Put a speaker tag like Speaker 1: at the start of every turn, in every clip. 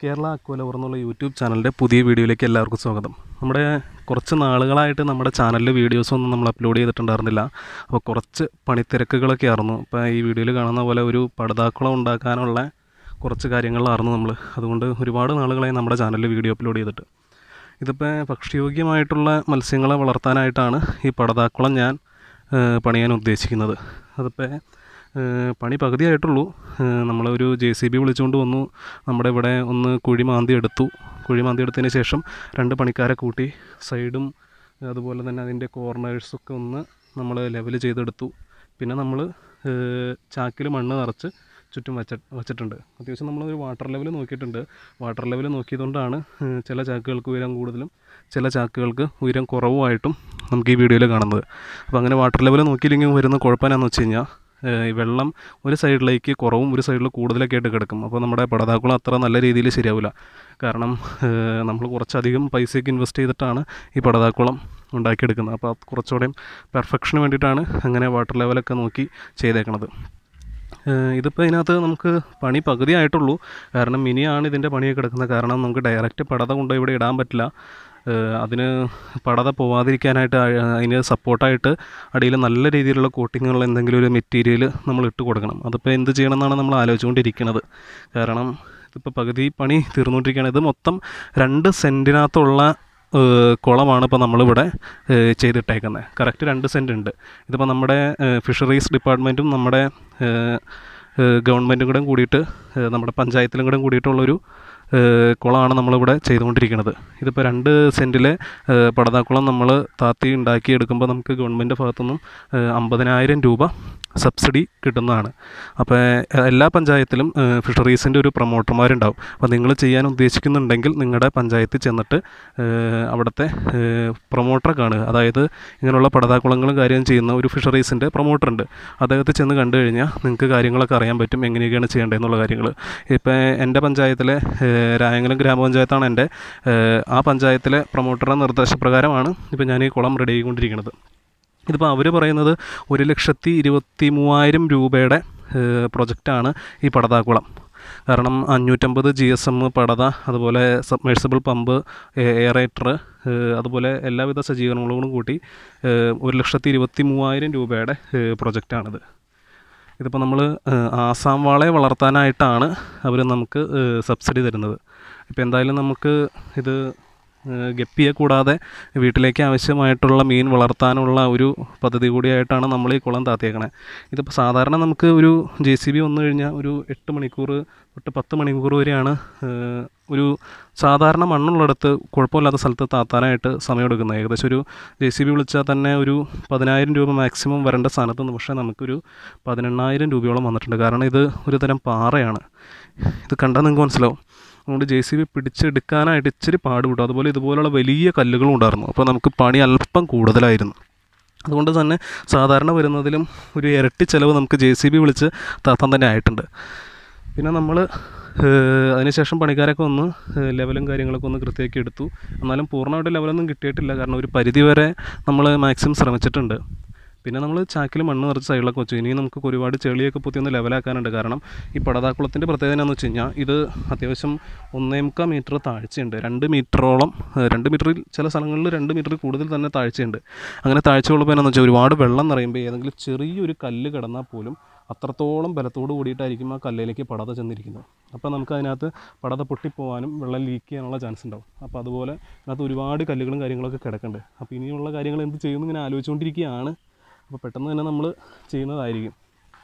Speaker 1: കേരള അക്വലവർ എന്നുള്ള യൂട്യൂബ് ചാനലിൻ്റെ പുതിയ വീഡിയോയിലേക്ക് എല്ലാവർക്കും സ്വാഗതം നമ്മുടെ കുറച്ച് നാളുകളായിട്ട് നമ്മുടെ ചാനലിൽ വീഡിയോസൊന്നും നമ്മൾ അപ്ലോഡ് ചെയ്തിട്ടുണ്ടായിരുന്നില്ല അപ്പോൾ കുറച്ച് പണിത്തിരക്കുകളൊക്കെ ആയിരുന്നു ഇപ്പോൾ ഈ വീഡിയോയിൽ കാണുന്ന പോലെ ഒരു പടുതാക്കുളം ഉണ്ടാക്കാനുള്ള കുറച്ച് കാര്യങ്ങളിലായിരുന്നു നമ്മൾ അതുകൊണ്ട് ഒരുപാട് നാളുകളായി നമ്മുടെ ചാനലിൽ വീഡിയോ അപ്ലോഡ് ചെയ്തിട്ട് ഇതിപ്പോൾ ഭക്ഷ്യയോഗ്യമായിട്ടുള്ള മത്സ്യങ്ങളെ വളർത്താനായിട്ടാണ് ഈ പടതാക്കുളം ഞാൻ ഏഹ്, പണിയാൻ ഉദ്ദേശിക്കുന്നത് അതിപ്പോൾ ഏഹ്, പണി പകുതിയായിട്ടുള്ളൂ നമ്മളൊരു ജെ സി ബി വിളിച്ചുകൊണ്ട് വന്നു നമ്മുടെ ഇവിടെ ഒന്ന് കുഴി മാന്തി എടുത്തു കുഴി മാന്തി എടുത്തതിന് ശേഷം രണ്ട് പണിക്കാരെ കൂട്ടി സൈഡും അതുപോലെ തന്നെ അതിൻ്റെ കോർണേഴ്സൊക്കെ ഒന്ന് നമ്മൾ ലെവൽ ചെയ്തെടുത്തു പിന്നെ നമ്മൾ ചാക്കിൽ മണ്ണ് നിറച്ച് ചുറ്റും വച്ച വച്ചിട്ടുണ്ട് അത്യാവശ്യം നമ്മളൊരു വാട്ടർ ലെവൽ നോക്കിയിട്ടുണ്ട് വാട്ടർ ലെവൽ നോക്കിയതുകൊണ്ടാണ് ഏഹ്, ചില ചാക്കുകൾക്ക് ഉയരം കൂടുതലും ചില ചാക്കുകൾക്ക് ഉയരം കുറവുമായിട്ടും നമുക്ക് ഈ വീഡിയോയിൽ കാണുന്നത് അപ്പോൾ അങ്ങനെ വാട്ടർ ലെവൽ നോക്കിയില്ലെങ്കിൽ വരുന്ന കുഴപ്പമെന്നാന്ന് വെച്ച് കഴിഞ്ഞാൽ ഏഹ്, ഈ വെള്ളം ഒരു സൈഡിലേക്ക് കുറവും ഒരു സൈഡിൽ കൂടുതലൊക്കെ ആയിട്ട് കിടക്കും അപ്പോൾ നമ്മുടെ പടതാക്കുളം അത്ര നല്ല രീതിയിൽ ശരിയാവില്ല കാരണം ഏഹ്, നമ്മൾ കുറച്ചധികം പൈസയൊക്കെ ഇൻവെസ്റ്റ് ചെയ്തിട്ടാണ് ഈ പടതാക്കുളം ഉണ്ടാക്കിയെടുക്കുന്നത് അപ്പോൾ അത് കുറച്ചുകൂടെയും പെർഫെക്ഷന് വേണ്ടിയിട്ടാണ് അങ്ങനെ വാട്ടർ ലെവലൊക്കെ നോക്കി ചെയ്തേക്കണത് ഏഹ് ഇതിപ്പോൾ ഇതിനകത്ത് നമുക്ക് പണി പകുതി ആയിട്ടുള്ളൂ കാരണം ഇനിയാണ് ഇതിൻ്റെ പണിയൊക്കെ കിടക്കുന്നത് കാരണം നമുക്ക് ഡയറക്റ്റ് പടത കൊണ്ട് ഇവിടെ ഇടാൻ പറ്റില്ല ഏഹ് അതിന് പടത പോവാതിരിക്കാനായിട്ട് അ- അതിന് സപ്പോർട്ടായിട്ട് അടിയിൽ നല്ല രീതിയിലുള്ള കോട്ടിങ്ങുള്ള എന്തെങ്കിലും ഒരു മെറ്റീരിയൽ നമ്മൾ ഇട്ട് കൊടുക്കണം അതിപ്പോൾ എന്ത് ചെയ്യണം എന്നാണ് നമ്മൾ ആലോചിച്ചുകൊണ്ടിരിക്കുന്നത് കാരണം ഇതിപ്പോൾ പകുതി പണി തീർന്നുകൊണ്ടിരിക്കുകയാണ് ഇത് മൊത്തം രണ്ട് സെൻറ്റിനകത്തുള്ള ഏഹ് കുളമാണ് ഇപ്പോൾ നമ്മളിവിടെ ഏഹ് ചെയ്തിട്ടേക്കുന്നത് കറക്റ്റ് രണ്ട് സെൻറ്റ് ഉണ്ട് ഇതിപ്പോൾ നമ്മുടെ ഫിഷറീസ് ഡിപ്പാർട്ട്മെൻറ്റും നമ്മുടെ ഏഹ് ഏഹ് ഗവൺമെൻറ്റും കൂടെ കൂടിയിട്ട് ഏഹ് നമ്മുടെ പഞ്ചായത്തിലും കൂടെ കൂടിയിട്ടുള്ളൊരു ഏഹ് കുളമാണ് നമ്മളിവിടെ ചെയ്തുകൊണ്ടിരിക്കുന്നത് ഇതിപ്പോൾ രണ്ട് സെൻറ്റിലെ ഏഹ് പടതാക്കുളം നമ്മൾ താത്തി ഉണ്ടാക്കി എടുക്കുമ്പോൾ നമുക്ക് ഗവൺമെൻറ് ഭാഗത്തുനിന്നും ഏഹ് അമ്പതിനായിരം രൂപ സബ്സിഡി കിട്ടുന്നതാണ് അപ്പോൾ ഏഹ് എല്ലാ പഞ്ചായത്തിലും ഏഹ് ഫിഷറീസിൻ്റെ ഒരു പ്രൊമോട്ടർമാരുണ്ടാവും അപ്പോൾ നിങ്ങൾ ചെയ്യാൻ ഉദ്ദേശിക്കുന്നുണ്ടെങ്കിൽ നിങ്ങളുടെ പഞ്ചായത്തിൽ ചെന്നിട്ട് ഏഹ് അവിടുത്തെ പ്രൊമോട്ടറെ കാണുക അതായത് ഇങ്ങനെയുള്ള പടതാക്കുളങ്ങളും കാര്യം ചെയ്യുന്ന ഒരു ഫിഷറീസിൻ്റെ പ്രൊമോട്ടർ ഉണ്ട് അദ്ദേഹത്തെ ചെന്ന് കണ്ടു കഴിഞ്ഞാൽ നിങ്ങൾക്ക് കാര്യങ്ങളൊക്കെ അറിയാൻ പറ്റും എങ്ങനെയൊക്കെയാണ് ചെയ്യേണ്ടതെന്നുള്ള കാര്യങ്ങൾ ഇപ്പോൾ എൻ്റെ പഞ്ചായത്തിലെ ഏഹ് രായങ്കലം ഗ്രാമപഞ്ചായത്താണ് എൻ്റെ ഏഹ് ആ പഞ്ചായത്തിലെ പ്രൊമോട്ടറുടെ നിർദ്ദേശപ്രകാരമാണ് ഇപ്പോൾ ഞാൻ ഈ കുളം റെഡി ആയിക്കൊണ്ടിരിക്കുന്നത് ഇതിപ്പോൾ അവർ പറയുന്നത് ഒരു ലക്ഷത്തി ഇരുപത്തി മൂവായിരം രൂപയുടെ ഏഹ് പ്രൊജക്റ്റാണ് ഈ പടതാക്കുളം കാരണം അഞ്ഞൂറ്റമ്പത് ജി എസ് എം പടത അതുപോലെ സബ്മേഴ്സിബിൾ പമ്പ് എയറേറ്റർ അതുപോലെ എല്ലാവിധ സജ്ജീകരണങ്ങളും കൂട്ടി ഏഹ് ഒരു ലക്ഷത്തി ഇരുപത്തി മൂവായിരം രൂപയുടെ ഏഹ് പ്രൊജക്റ്റാണിത് ഇതിപ്പോൾ നമ്മൾ ആസാം വാളയെ വളർത്താനായിട്ടാണ് അവർ നമുക്ക് ഏഹ് സബ്സിഡി തരുന്നത് ഇപ്പോൾ എന്തായാലും നമുക്ക് ഇത് ഏഹ് ഗപ്പിയെ കൂടാതെ വീട്ടിലേക്ക് ആവശ്യമായിട്ടുള്ള മീൻ വളർത്താനുള്ള ഒരു പദ്ധതി കൂടിയായിട്ടാണ് നമ്മൾ ഈ കുളം താത്തിയേക്കണേ ഇതിപ്പോൾ സാധാരണ നമുക്ക് ഒരു ജെ സി ബി വന്നു കഴിഞ്ഞാൽ ഒരു എട്ട് മണിക്കൂർ തൊട്ട് പത്ത് മണിക്കൂർ വരെയാണ് ഏഹ് ഒരു സാധാരണ മണ്ണുള്ളിടത്ത് കുഴപ്പമില്ലാത്ത സ്ഥലത്ത് താത്താനായിട്ട് സമയമെടുക്കുന്നത് ഏകദേശം ഒരു ജെ സി ബി വിളിച്ചാൽ തന്നെ ഒരു പതിനായിരം രൂപ മാക്സിമം വരേണ്ട സ്ഥാനത്ത് നിന്ന് പക്ഷേ നമുക്കൊരു പതിനെണ്ണായിരം രൂപയോളം വന്നിട്ടുണ്ട് കാരണം ഇത് ഒരു തരം പാറയാണ് ഇത് കണ്ടാൽ നിങ്ങൾക്ക് മനസ്സിലാവും അതുകൊണ്ട് ജെ സി ബി പിടിച്ചെടുക്കാനായിട്ട് ഇച്ചിരി പാടുപെട്ടു അതുപോലെ ഇതുപോലുള്ള വലിയ കല്ലുകളും ഉണ്ടായിരുന്നു അപ്പോൾ നമുക്ക് പണി അല്പം കൂടുതലായിരുന്നു അതുകൊണ്ട് തന്നെ സാധാരണ വരുന്നതിലും ഒരു ഇരട്ടി ചിലവ് നമുക്ക് ജെ സി ബി വിളിച്ച് താത്താൻ തന്നെ ആയിട്ടുണ്ട് പിന്നെ നമ്മൾ അതിനുശേഷം പണിക്കാരൊക്കെ ഒന്ന് ഏഹ് ലെവലും കാര്യങ്ങളൊക്കെ ഒന്ന് കൃത്യമാക്കി എടുത്തു എന്നാലും പൂർണ്ണമായിട്ട് ലെവലൊന്നും കിട്ടിയിട്ടില്ല കാരണം ഒരു പരിധി വരെ നമ്മൾ മാക്സിമം ശ്രമിച്ചിട്ടുണ്ട് പിന്നെ നമ്മൾ ചാക്കിൽ മണ്ണ് നിറച്ച് സൈഡിലൊക്കെ വെച്ചു ഇനി നമുക്ക് ഒരുപാട് ചെളിയൊക്കെ പൊത്തി ഒന്ന് ലെവലാക്കാനുണ്ട് കാരണം ഈ പടതാക്കുളത്തിൻ്റെ പ്രത്യേകത എന്താണെന്ന് വെച്ച് കഴിഞ്ഞാൽ ഇത് അത്യാവശ്യം ഒന്നേ മുക്കാൽ മീറ്റർ താഴ്ചയുണ്ട് രണ്ട് മീറ്ററോളം ഏഹ് രണ്ട് മീറ്ററിൽ ചില സ്ഥലങ്ങളിൽ രണ്ട് മീറ്ററിൽ കൂടുതൽ തന്നെ താഴ്ചയുണ്ട് അങ്ങനെ താഴ്ചയുള്ളപ്പോൾ എന്നാന്ന് വെച്ചാൽ ഒരുപാട് വെള്ളം നിറയുമ്പോൾ ഏതെങ്കിലും ചെറിയൊരു കല്ല് കിടന്നാൽ പോലും അത്രത്തോളം ബലത്തോട് കൂടിയിട്ടായിരിക്കും ആ കല്ലിലേക്ക് പടത ചെന്നിരിക്കുന്നത് അപ്പോൾ നമുക്ക് അതിനകത്ത് പടത പൊട്ടിപ്പോവാനും വെള്ളം ലീക്ക് ചെയ്യാനുള്ള ചാൻസ് ഉണ്ടാവും അപ്പോൾ അതുപോലെ അതിനകത്ത് ഒരുപാട് കല്ലുകളും കാര്യങ്ങളൊക്കെ കിടക്കുന്നുണ്ട് അപ്പോൾ ഇനിയുള്ള കാര്യങ്ങൾ എന്ത് ചെയ്യുമെന്ന് ഇങ്ങനെ ആലോചിച്ചുകൊണ്ടിരിക്കുകയാണ് അപ്പോൾ പെട്ടെന്ന് തന്നെ നമ്മൾ ചെയ്യുന്നതായിരിക്കും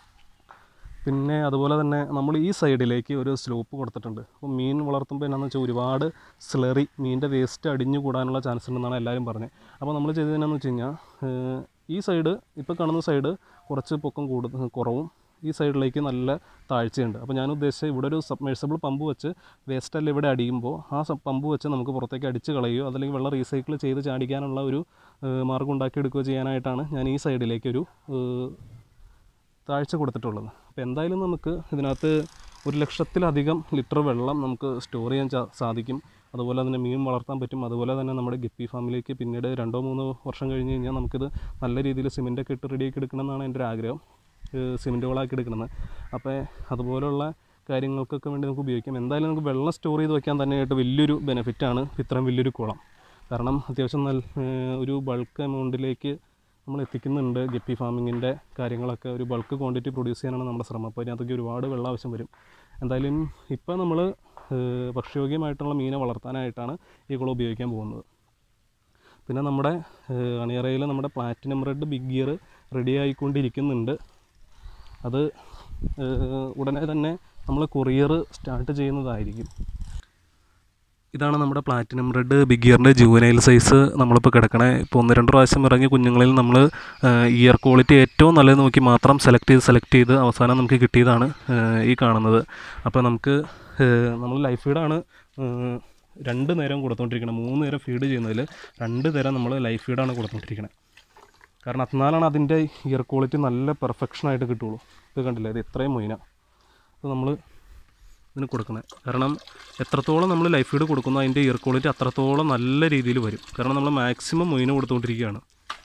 Speaker 1: പിന്നെ അതുപോലെ തന്നെ നമ്മൾ ഈ സൈഡിലേക്ക് ഒരു സ്ലോപ്പ് കൊടുത്തിട്ടുണ്ട് അപ്പോൾ മീൻ വളർത്തുമ്പോൾ എന്നാന്ന് വെച്ചാൽ ഒരുപാട് സ്ലറി മീനിൻ്റെ വേസ്റ്റ് അടിഞ്ഞു കൂടാനുള്ള ചാൻസ് ഉണ്ടെന്നാണ് എല്ലാവരും പറഞ്ഞത് അപ്പോൾ നമ്മൾ ചെയ്തത് എന്നാന്ന് വെച്ച് കഴിഞ്ഞാൽ ഏഹ് ഈ സൈഡ് ഇപ്പോൾ കാണുന്ന സൈഡ് കുറച്ച് പൊക്കം കൂടുതൽ കുറവും ഈ സൈഡിലേക്ക് നല്ല താഴ്ചയുണ്ട് അപ്പോൾ ഞാൻ ഉദ്ദേശിച്ചത് ഇവിടെ ഒരു സബ്മേഴ്സിബിൾ പമ്പ് വെച്ച് വേസ്റ്റ് എല്ലാം ഇവിടെ അടിയുമ്പോൾ ആ സബ് പമ്പ് വെച്ച് നമുക്ക് പുറത്തേക്ക് അടിച്ച് കളയുകയോ അതല്ലെങ്കിൽ വെള്ളം റീസൈക്കിൾ ചെയ്ത് ചാടിക്കാനുള്ള ഒരു ഏഹ് മാർഗ്ഗം ഉണ്ടാക്കിയെടുക്കുകയോ ചെയ്യാനായിട്ടാണ് ഞാൻ ഈ സൈഡിലേക്കൊരു ഏഹ് താഴ്ച കൊടുത്തിട്ടുള്ളത് അപ്പോൾ എന്തായാലും നമുക്ക് ഇതിനകത്ത് ഒരു ലക്ഷത്തിലധികം ലിറ്റർ വെള്ളം നമുക്ക് സ്റ്റോർ ചെയ്യാൻ ചാ- സാധിക്കും അതുപോലെ തന്നെ മീൻ വളർത്താൻ പറ്റും അതുപോലെ തന്നെ നമ്മുടെ ഗപ്പി ഫാമിലേക്ക് പിന്നീട് രണ്ടോ മൂന്നോ വർഷം കഴിഞ്ഞ് കഴിഞ്ഞാൽ നമുക്കിത് നല്ല രീതിയിൽ സിമെൻറ്റൊക്കെ ഇട്ട് റെഡിയാക്കി എടുക്കണം എന്നാണ് എൻ്റെ ഒരു ആഗ്രഹം സിമെൻറ്റ് വളമാക്കി എടുക്കണമെന്ന് അപ്പോൾ അതുപോലുള്ള കാര്യങ്ങൾക്കൊക്കെ വേണ്ടി നമുക്ക് ഉപയോഗിക്കാം എന്തായാലും നമുക്ക് വെള്ളം സ്റ്റോർ ചെയ്ത് വെക്കാൻ തന്നെയായിട്ട് വലിയൊരു ബെനിഫിറ്റാണ് ഇത്രയും വലിയൊരു കുളം കാരണം അത്യാവശ്യം നല്ല ഏഹ് ഒരു ബൾക്ക് എമൗണ്ടിലേക്ക് നമ്മൾ എത്തിക്കുന്നുണ്ട് ഗപ്പി ഫാമിങ്ങിൻ്റെ കാര്യങ്ങളൊക്കെ ഒരു ബൾക്ക് ക്വാണ്ടിറ്റി പ്രൊഡ്യൂസ് ചെയ്യാനാണ് നമ്മുടെ ശ്രമം അപ്പോൾ അതിനകത്തേക്ക് ഒരുപാട് വെള്ളം ആവശ്യം വരും എന്തായാലും ഇപ്പോൾ നമ്മൾ ഭക്ഷ്യയോഗ്യമായിട്ടുള്ള മീനെ വളർത്താനായിട്ടാണ് ഈ കുളം ഉപയോഗിക്കാൻ പോകുന്നത് പിന്നെ നമ്മുടെ അണിയറയിൽ നമ്മുടെ platinum red big gear ready ആയിക്കൊണ്ടിരിക്കുന്നുണ്ട് അത് ഏഹ്, ഉടനെ തന്നെ നമ്മൾ കൊറിയർ സ്റ്റാർട്ട് ചെയ്യുന്നതായിരിക്കും ഇതാണ് നമ്മുടെ പ്ലാറ്റിനം റെഡ് ബിഗ് ഇയറിൻ്റെ ജൂവനൈൽ സൈസ് നമ്മളിപ്പോൾ കിടക്കണേ ഇപ്പോൾ ഒന്ന് രണ്ട് പ്രാവശ്യം ഇറങ്ങിയ കുഞ്ഞുങ്ങളിൽ നമ്മൾ ഇയർ ക്വാളിറ്റി ഏറ്റവും നല്ലത് നോക്കി മാത്രം സെലക്ട് ചെയ്ത് സെലക്ട് ചെയ്ത് അവസാനം നമുക്ക് കിട്ടിയതാണ് ഏഹ്, ഈ കാണുന്നത് അപ്പോൾ നമുക്ക് ഏഹ്, നമ്മൾ ലൈഫ് ഫീഡാണ് ഏഹ്, രണ്ട് നേരം കൊടുത്തുകൊണ്ടിരിക്കുന്നത് മൂന്ന് നേരം ഫീഡ് ചെയ്യുന്നതിൽ രണ്ട് നേരം നമ്മൾ ലൈഫ് ഫീഡാണ് കൊടുത്തുകൊണ്ടിരിക്കുന്നത് കാരണം എന്നാലാണ് അതിൻ്റെ ഇയർ ക്വാളിറ്റി നല്ല പെർഫെക്ഷനായിട്ട് കിട്ടുള്ളൂ ഇത് കണ്ടില്ലേ ഇത് ഇത്രയും മൊയിന അപ്പോൾ നമ്മൾ ഇതിന് കൊടുക്കുന്നത് കാരണം എത്രത്തോളം നമ്മൾ ലൈഫ് ഫീഡ് കൊടുക്കുന്നോ അതിൻ്റെ ഇയർ ക്വാളിറ്റി അത്രത്തോളം നല്ല രീതിയിൽ വരും കാരണം നമ്മൾ മാക്സിമം മൊയിന കൊടുത്തുകൊണ്ടിരിക്കുകയാണ്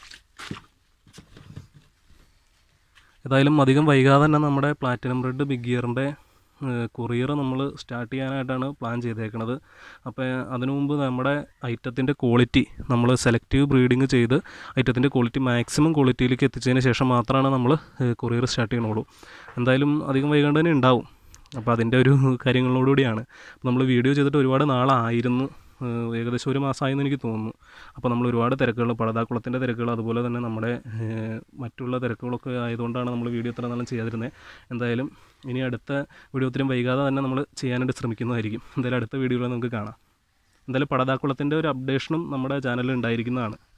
Speaker 1: ഏതായാലും അധികം വൈകാതെ തന്നെ നമ്മുടെ പ്ലാറ്റിനം റെഡ് ബിഗ് ഇയറിൻ്റെ കൊറിയർ നമ്മൾ സ്റ്റാർട്ട് ചെയ്യാനായിട്ടാണ് പ്ലാൻ ചെയ്തേക്കുന്നത് അപ്പോൾ അതിനു മുമ്പ് നമ്മുടെ ഐറ്റത്തിൻ്റെ ക്വാളിറ്റി നമ്മൾ സെലക്റ്റീവ് ബ്രീഡിങ് ചെയ്ത് ഐറ്റത്തിൻ്റെ ക്വാളിറ്റി മാക്സിമം ക്വാളിറ്റിയിലേക്ക് എത്തിച്ചതിന് ശേഷം മാത്രമാണ് നമ്മൾ കൊറിയർ സ്റ്റാർട്ട് ചെയ്യണുള്ളൂ എന്തായാലും അധികം വൈകാണ്ട് തന്നെ ഉണ്ടാവും അപ്പോൾ അതിൻ്റെ ഒരു കാര്യങ്ങളോടുകൂടിയാണ് നമ്മൾ വീഡിയോ ചെയ്തിട്ട് ഒരുപാട് നാളായിരുന്നു ഏഹ് ഏകദേശം ഒരു മാസമായെന്ന് എനിക്ക് തോന്നുന്നു അപ്പോൾ നമ്മൾ ഒരുപാട് തിരക്കുകൾ പടതാക്കുളത്തിൻ്റെ തിരക്കുകൾ അതുപോലെ തന്നെ നമ്മുടെ ഏഹ് മറ്റുള്ള തിരക്കുകളൊക്കെ ആയതുകൊണ്ടാണ് നമ്മൾ വീഡിയോ ഇത്ര നാളും ചെയ്യാതിരുന്നത് എന്തായാലും ഇനി അടുത്ത വീഡിയോ ഒത്തിരി വൈകാതെ തന്നെ നമ്മൾ ചെയ്യാനായിട്ട് ശ്രമിക്കുന്നതായിരിക്കും എന്തായാലും അടുത്ത വീഡിയോയിൽ നമുക്ക് കാണാം എന്തായാലും പടതാക്കുളത്തിൻ്റെ ഒരു അപ്ഡേഷനും നമ്മുടെ ചാനലിൽ ഉണ്ടായിരിക്കുന്നതാണ്